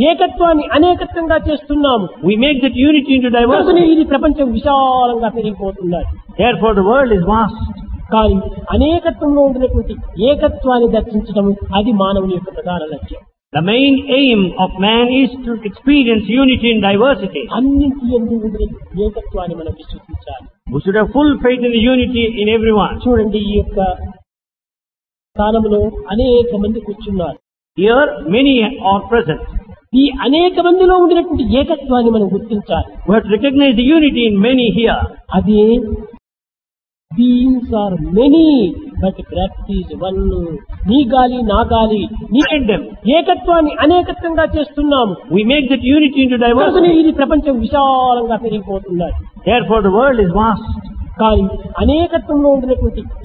ఏకత్వాన్ని అనేకత్వంగా చేస్తున్నాము We make that unity into కనుకనే diversity. ఇది ప్రపంచం విశాలంగా పెరిగిపోతున్నది Therefore the world is vast. కానీ అనేకత్వంలో ఉండినటువంటి ఏకత్వాన్ని దర్శించడం అది మానవుని యొక్క ప్రధాన లక్ష్యం The main aim of man is to experience unity in diversity. అన్నింటి ఎందు ఉండినటువంటి ఏకత్వాన్ని మనం విశ్వసించాలి We should have full faith in the unity in everyone. చూడండి ఈ యొక్క స్థానంలో అనేక మంది కూర్చున్నారు Here many are present. ఈ అనేక మందిలో ఉండినటువంటి ఏకత్వాన్ని మనం గుర్తించాలి We have to recognize the unity in many here. అది beings are many but practice one నీ గాలి నా గాలి నీ Find them. ఏకత్వాన్ని అనేకత్వంగా చేస్తున్నాము We make that unity into కనుకనే diversity. ఇది ప్రపంచం విశాలంగా పెరిగిపోతున్నది Therefore the world is vast. కానీ అనేకత్వంలో ఉండినటువంటి